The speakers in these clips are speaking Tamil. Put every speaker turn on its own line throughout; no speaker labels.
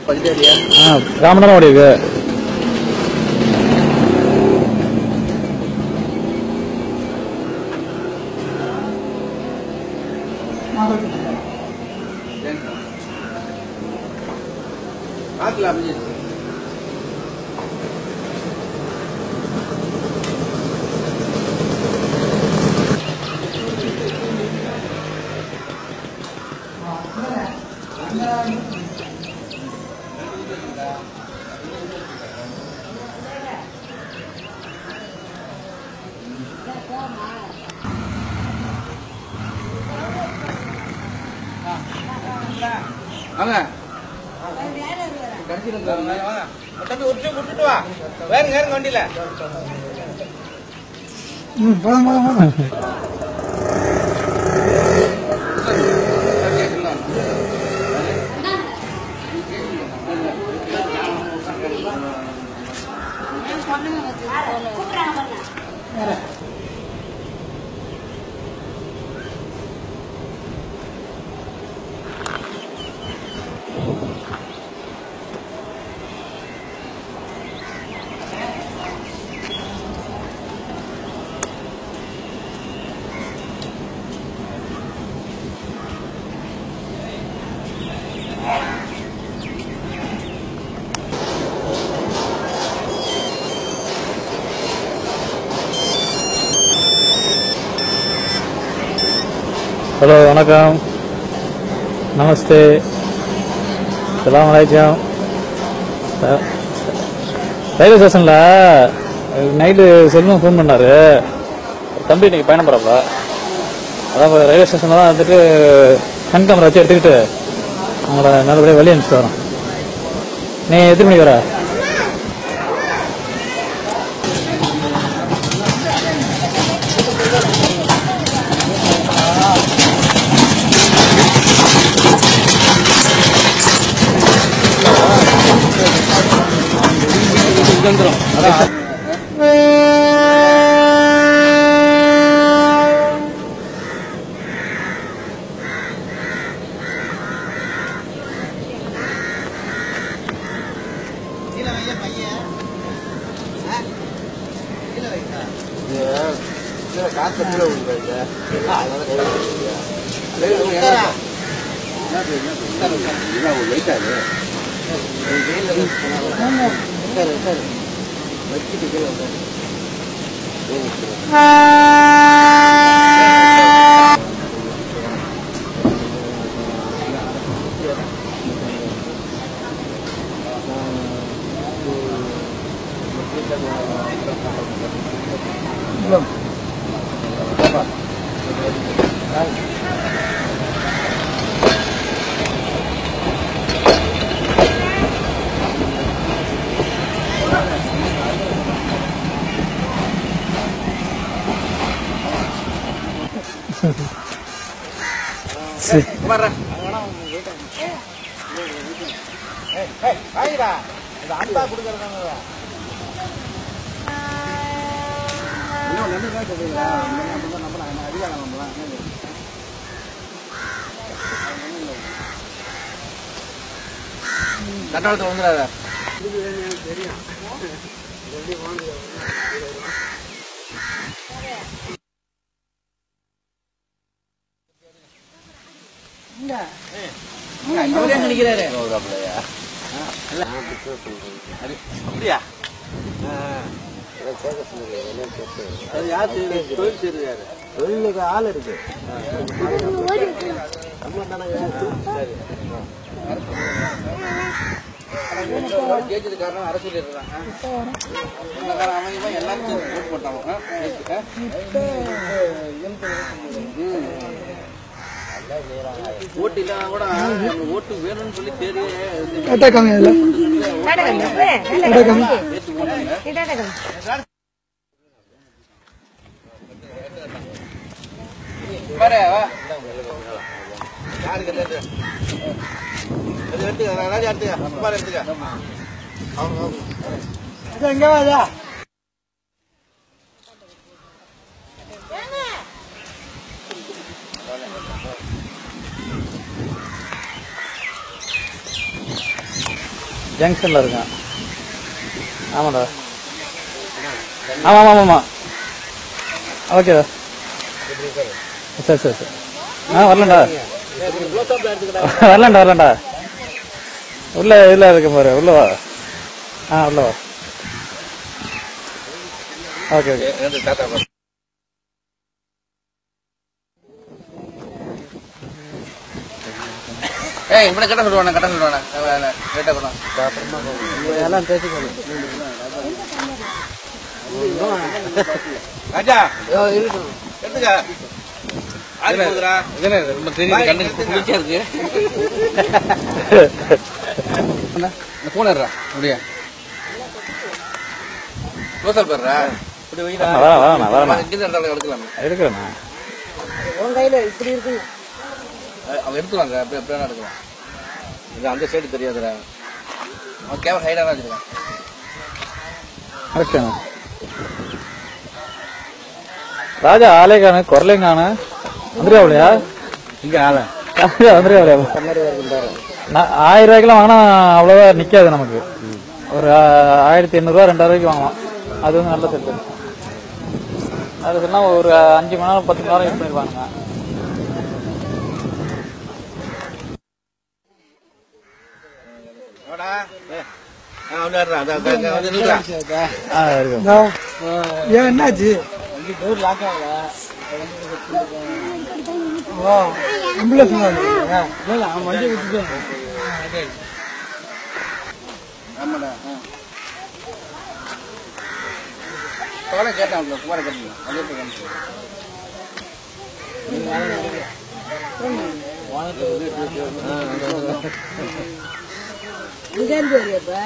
பதினேழியா
ஆ காமன் நேரம் ஓடி இருக்கு
பார்க்கலாம் வாங்க கடைசியில் வாங்க தம்பி ஒரு நிமிஷம் விட்டுட்டு வா வேறுங்க வேறுங்க வண்டியில
ம் போதும் போதும் போதும் ஹலோ வணக்கம் நமஸ்தே சலாம் வலைக்கம் ரயில்வே ஸ்டேஷனில் நைட்டு செல்வம் ஃபோன் பண்ணாரு தம்பி இன்னைக்கு பயணம் போகிறப்ப அதான் இப்ப ரயில்வே ஸ்டேஷனில் தான் வந்துட்டு கண் கேமரா வச்சு எடுத்துக்கிட்டு அவங்கள நல்லபடியாக வெளியே அனுப்பிச்சு வரோம் நீ எத்தனை மணிக்கு வர
காசு கீழே விழுந்தாச்சு அதனால கை வச்சுருக்கியா ஒரு லைட்டாது வச்சுட்டு கீழே உட்காரு. ஏன் நிக்கிறீங்க? வர்றா. ஏய், ஏய், வாங்கிடா. இது அன்பா கொடுக்கறதாங்க. இன்னும் நன்றி தான் சொல்றீங்களா? இந்த நம்பர் தான் நம்பலாம். என்ன அதிகாரம் நம்பலாம். என்னது? தண்டவாளத்தை வந்துடாத அவரே நினைக்கிறாரு அப்படியா அது யார் செய்யுது? தொழில் செய்யறது யாரு தொழிலுக்கு ஆள் இருக்கு ஜெயிச்சது காரணம் அரசியல் இருக்கான் அவன் இவன் எல்லாரும் ஓட்டு போட்டாங்க ஆ? ம். ஓட்டு இல்லைனா கூட அந்த ஓட்டு வேணும்னு சொல்லி தேடி ஏற்று போனாங்க பாரு வா யாருக்கு எடுத்து அது எடுத்துக்க ராஜா எடுத்துக்க பாரு எடுத்துக்க அவங்க அவங்க
எங்க வாதா ஜங்ஷனில் இருக்கேன் ஆமாடா ஆமாம் ஆமாம் ஆமாம் ஓகேடா சரி சரி சரி ஆ வரலண்டா வரலண்டா வரலண்டா உள்ள இதில் இருக்க பாரு உள்ள வா ஆ உள்ள வா ஓகே ஓகே
ரெண்டு டாட்டா பாரு. ஏய் இப்படி கட்ட சொல்லுவானே கட்ட சொல்லுவானே லேட்டா போலாம்
எல்லாம் பேசிக்கணும்
ராஜா எடுத்துக்க ஆடி போகுதுடா
ரொம்ப தெரியுது கண்ணுக்கு குளிர்ச்சியா இருக்கு
இந்த போன் எடுறா அப்படியே க்ளோசர் பெறா இப்படி வைடா
வரேன் வரேண்ணா வரேண்ணா
இங்க இருந்தாலும் எடுக்கலாம்
எடுக்கிறேண்ணா
உன் கையில இப்படி இருக்கு
அவன் எடுத்துவாங்க அப்படியே அப்படியே எடுக்கலாம் இது அந்த சைடு தெரியாதுடா அவன் கேமரா ஹைடா தான் வச்சிருக்கான்
ஓகேண்ணா ராஜா ஆளே காணு குரலையும் காணு வந்துருவாப்லையா
இங்க ஆள
ராஜா வந்துருவாப்லையா நான் ஆயிரம் ரூபாய்க்குலாம் வாங்கினா அவ்வளோவா நிக்காது நமக்கு ஒரு ஆ- ஆயிரத்தி எண்ணூறுவா ரெண்டாயிரம் ரூபாய்க்கு வாங்கலாம் அது வந்து நல்ல செட்டு அது சொன்னா ஒரு அஞ்சு மணி நேரம் பத்து மணி நேரம் யூஸ் பண்ணிருப்பாங்க
வாடா ஆ வந்து ஏறுறா அதான் அதான், அதான் வந்து நில்றா
ஆ இருக்கும்
ஏன் என்னாச்சு ஓ ஆம்புலன்ஸ் இல்ல அவன் வண்டி விட்டுட்டு
ஆமாடா குமார கேட்டான் குமார கேட்டான் அதே போய் காமிச்சு
இங்க இருந்து வரியப்ப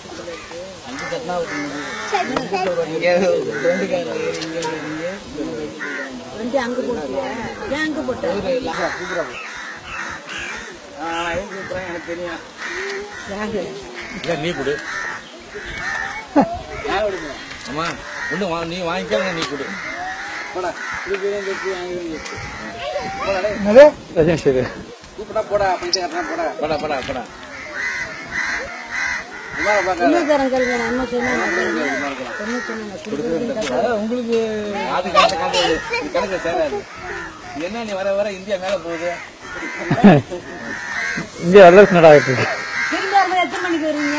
வண்டி அங்க போட்டு ஏன் அங்க போட்ட
எனக்கு தெரியும்
ஏங்க?
இல்ல நீ கொடு அம்மா ஒண்ணு வா நீ வாங்கிக்க நீ கொடு போடா
என்னது
ரஜினி சரி
கூப்பிட்டா போடா போயிட்டு யாருன்னா போடா போடா போடா போடா குமார பார்க்காத
இன்னொருத்தரம் கேளுங்க நான் என்ன சொன்னேன் என்ன சொன்னேன்
உங்களுக்கு அது கணக்கு கணக்கு இது கணக்கு சேராது இது என்ன நீ வர வர இந்தியா மேல போகுது
இங்கே வல்லரசு நடா இருக்கு
திரும்ப வரும்போது எத்தனை மணிக்கு வருவீங்க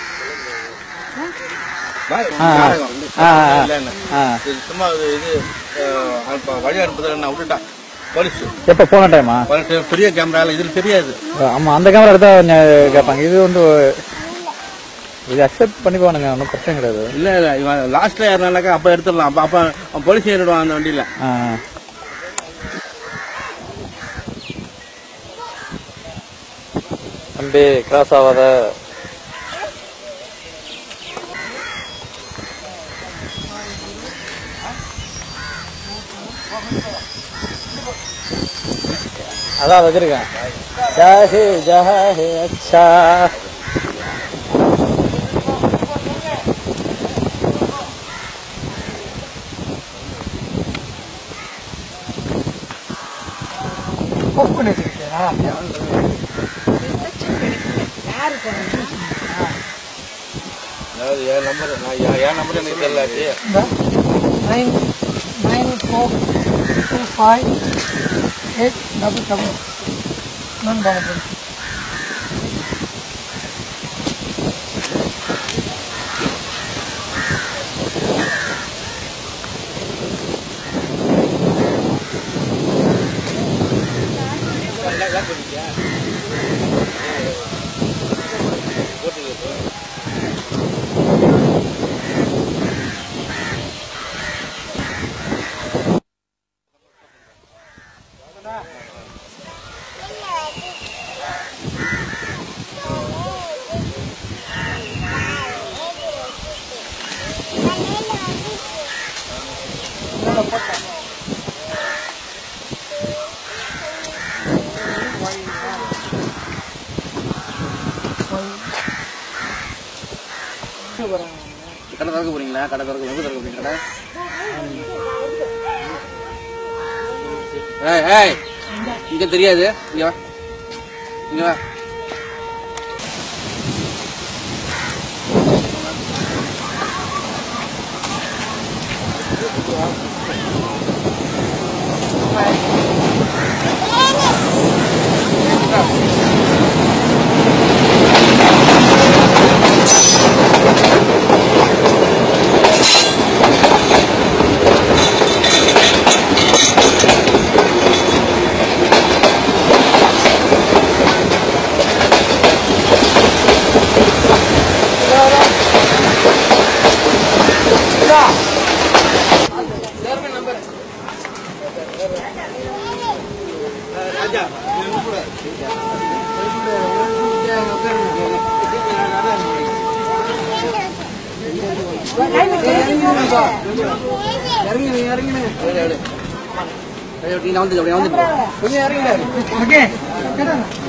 பாய்,
ஆ, ஆ.
நாடகம்.
ஆ, ஆ.
இல்ல, இல்ல.
ஆ
இது சும்மா இது இது, அஹ், அனுப்ப- வழி அனுப்புதல் நான் விட்டுட்டான் போலீஸ்
எப்போ போன டைமா
போலீஸ் பெரிய கேமரால இதுல தெரியாது
ஆமா அந்த கேமரா எடுத்தா கொஞ்சம் கேட்பாங்க இது வந்து இது அக்செப்ட் பண்ணிக்குவானுங்க ஒன்றும் பிரச்சனை கிடையாது
இல்ல இல்ல இவன் லாஸ்ட்ல ஏறினாக்கா அப்ப எடுத்துடலாம் அப்ப அப்ப அவன் போலீஸ் ஏறிடுவான் அந்த வண்டியில
ஆ தம்பி கிராஸ் ஆகாத அதான் வச்சிருக்கேன் ஜாஹே ஜாஹே அச்சா
புக் பண்ணி வச்சிருக்கியா யாரு போனீங்க
அதாவது என் நம்பர் நான் என் என் நம்பர் எனக்கு தெரியலாச்சு
இந்த nine nine four two five eight double double நான் டபுள்
கடை திறக்க போறீங்களா கடை திறக்க எங்க திறக்க போறீங்க கடை ஏய் ஏய் இங்க தெரியாது இங்க வா இங்க வா ராஜா நீ கூட
இறங்குங்க இறங்குங்க
இறங்கு, இறங்கு.
நீ வந்து அப்படியே வந்து கொஞ்சம் இறங்குங்க ஓகே